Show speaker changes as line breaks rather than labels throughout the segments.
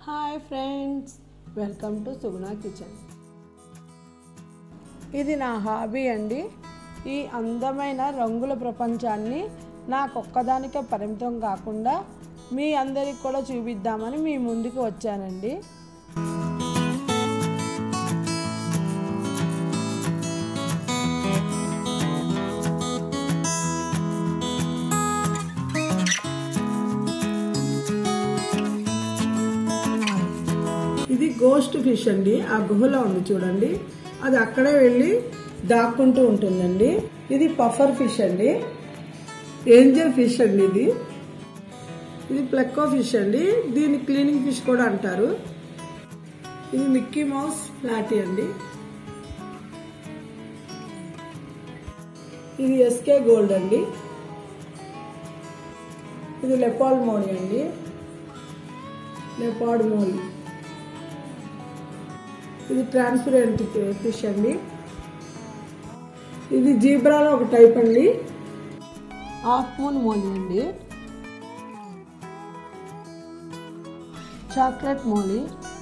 hi friends welcome to Suguna kitchen ఇది నా hobby అండి ఈ అందమైన రంగుల ప్రపంచాన్ని నాకొక్కదానికే పరిమితం కాకుండా మీ అందరికి కూడా చూపిద్దామని మీ ముందుకు వచ్చానండి ఇది గోస్ట్ ఫిష్ అండి ఆ గుహలో ఉంది చూడండి అది అక్కడే వెళ్ళి దాక్కుంటూ ఉంటుందండి ఇది పఫర్ ఫిష్ అండి ఏంజల్ ఫిష్ అండి ఇది ఇది ప్లెక్కో ఫిష్ అండి దీన్ని క్లీనింగ్ ఫిష్ కూడా అంటారు ఇది మిక్కీ మౌస్ ఫ్లాటీ అండి ఇది ఎస్కే గోల్డ్ అండి ఇది లెపాడ్ మోడి అండి లెపాడ్ మోడి ఇది ట్రాన్స్పరెంట్ ఫిష్ అండి ఇది జీబ్రాలో ఒక టైప్ అండి హాఫ్ మూన్ మోలి అండి చాక్లెట్ మోలి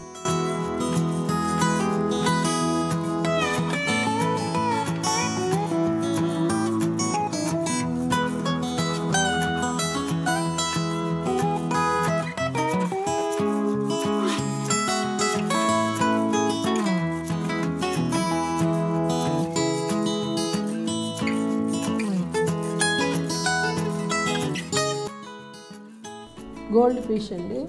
గోల్డ్ ఫిష్ అండి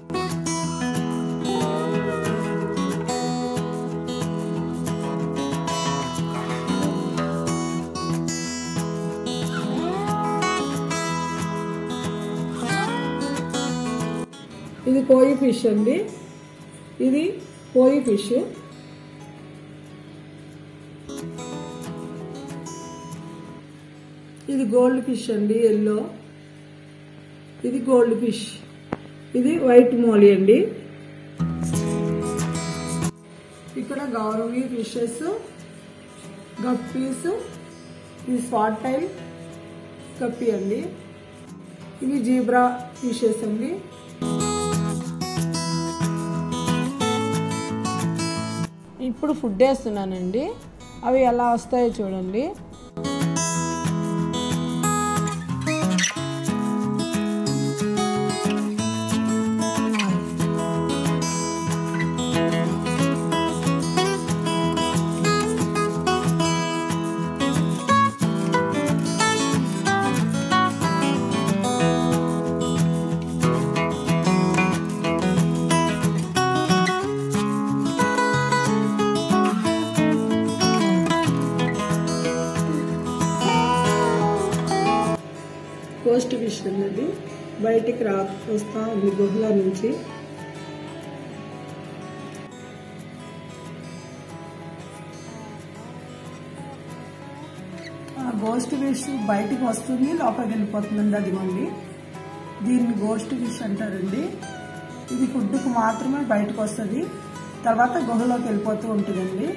ఇది కోయి ఫిష్ అండి ఇది కోయి ఫిష్ ఇది గోల్డ్ ఫిష్ అండి ఎల్లో ఇది గోల్డ్ ఫిష్ ఇది వైట్ మోలి అండి ఇక్కడ గౌరవి ఫిషెస్ గప్పీస్ ఇది స్పాట్ టైల్ గప్పి అండి ఇవి జీబ్రా ఫిషెస్ అండి ఇప్పుడు ఫుడ్ వేస్తున్నానండి అవి ఎలా వస్తాయో చూడండి కోస్ట్ ఫిష్ అన్నది బయటికి రా వస్తా ఉంది గుహల నుంచి గోస్ట్ ఫిష్ బయటికి వస్తుంది లోపలికి వెళ్ళిపోతుందండి అదిగోండి దీన్ని గోస్ట్ ఫిష్ అంటారండి ఇది ఫుడ్కి మాత్రమే బయటకు వస్తుంది తర్వాత గుహలోకి వెళ్ళిపోతూ ఉంటుందండి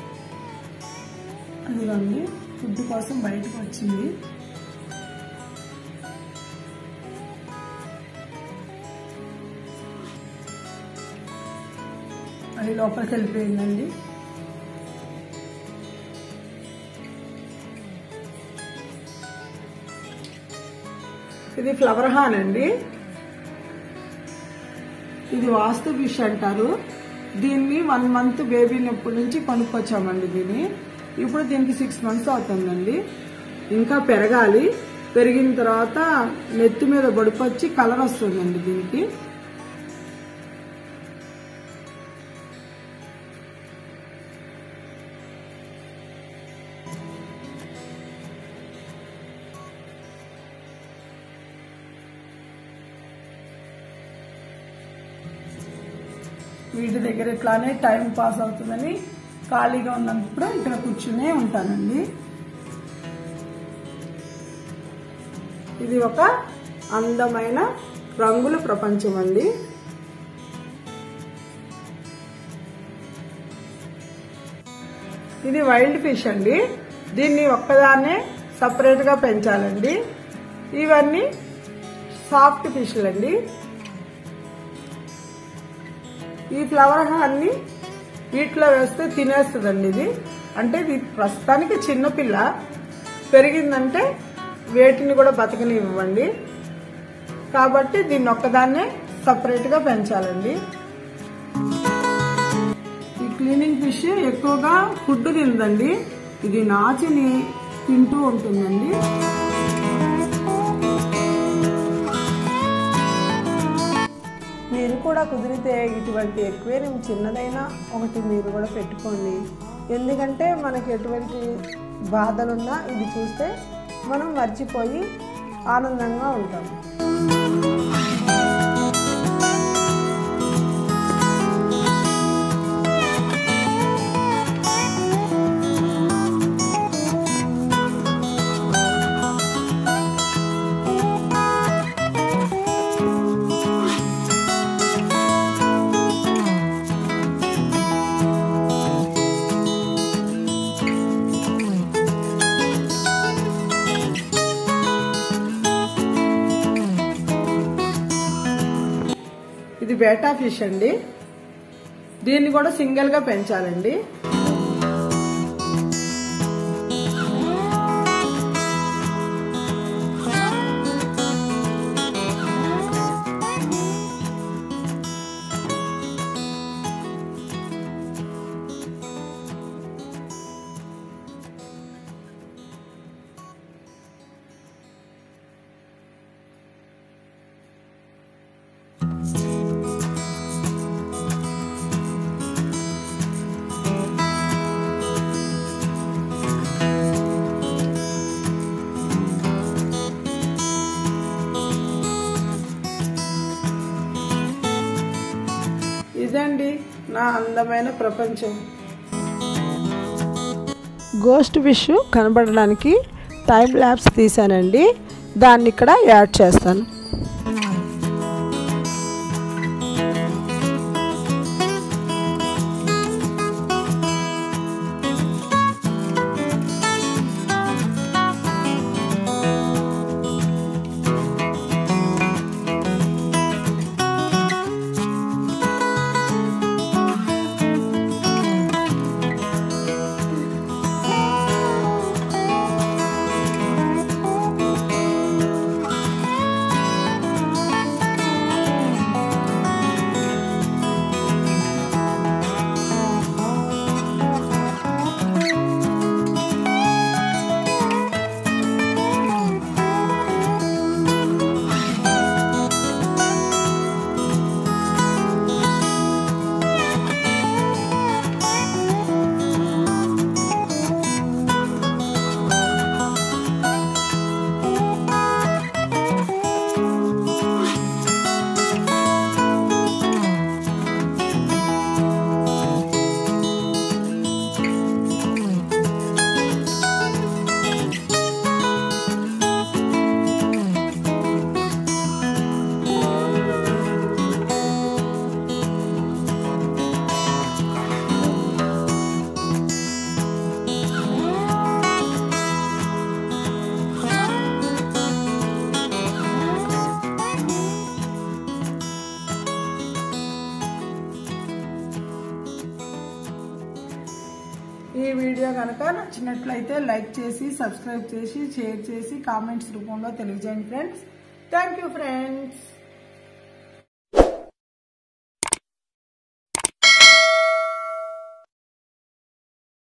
అదిగోండి ఫుడ్ కోసం బయటకు వచ్చింది అది లోపలికి వెళ్ళిపోయిందండి ఇది ఫ్లవర్ హాన్ అండి ఇది వాస్తు ఫిష్ అంటారు దీన్ని వన్ మంత్ బేబీ నొప్పటి నుంచి కొనుక్కొచ్చామండి దీన్ని ఇప్పుడు దీనికి సిక్స్ మంత్స్ అవుతుందండి ఇంకా పెరగాలి పెరిగిన తర్వాత నెత్తి మీద బొడిపొచ్చి కలర్ వస్తుందండి దీనికి వీటి దగ్గర ఇట్లానే టైం పాస్ అవుతుందని ఖాళీగా ఉన్నప్పుడు ఇక్కడ కూర్చునే ఉంటానండి ఇది ఒక అందమైన రంగుల ప్రపంచం అండి ఇది వైల్డ్ ఫిష్ అండి దీన్ని ఒక్కదాన్నే సపరేట్గా పెంచాలండి ఇవన్నీ సాఫ్ట్ ఫిష్లు అండి ఈ ఫ్లవర్ అన్ని వీటిలో వేస్తే తినేస్తుందండి ఇది అంటే ఇది ప్రస్తుతానికి చిన్నపిల్ల పెరిగిందంటే వేటిని కూడా బతకనివ్వండి కాబట్టి దీన్ని ఒక్కదాన్నే సపరేట్గా పెంచాలండి ఈ క్లీనింగ్ ఫిష్ ఎక్కువగా ఫుడ్ తినదండి ఇది నాచిని తింటూ ఉంటుందండి మీరు కూడా కుదిరితే ఇటువంటి ఎక్కువేం చిన్నదైనా ఒకటి మీరు కూడా పెట్టుకోండి ఎందుకంటే మనకి ఎటువంటి బాధలున్నా ఇది చూస్తే మనం మర్చిపోయి ఆనందంగా ఉంటాం ఇది బేటా ఫిష్ అండి దీన్ని కూడా సింగిల్ గా పెంచాలండి ఇదండి నా అందమైన ప్రపంచం గోస్ట్ ఫిష్ కనబడడానికి టైం ల్యాబ్స్ తీసానండి దాన్ని ఇక్కడ యాడ్ చేస్తాను ఈ వీడియో కనుక నచ్చినట్లయితే లైక్ చేసి సబ్స్క్రైబ్ చేసి షేర్ చేసి కామెంట్స్ రూపంలో తెలియజేయండి ఫ్రెండ్స్ థ్యాంక్ యూ ఫ్రెండ్స్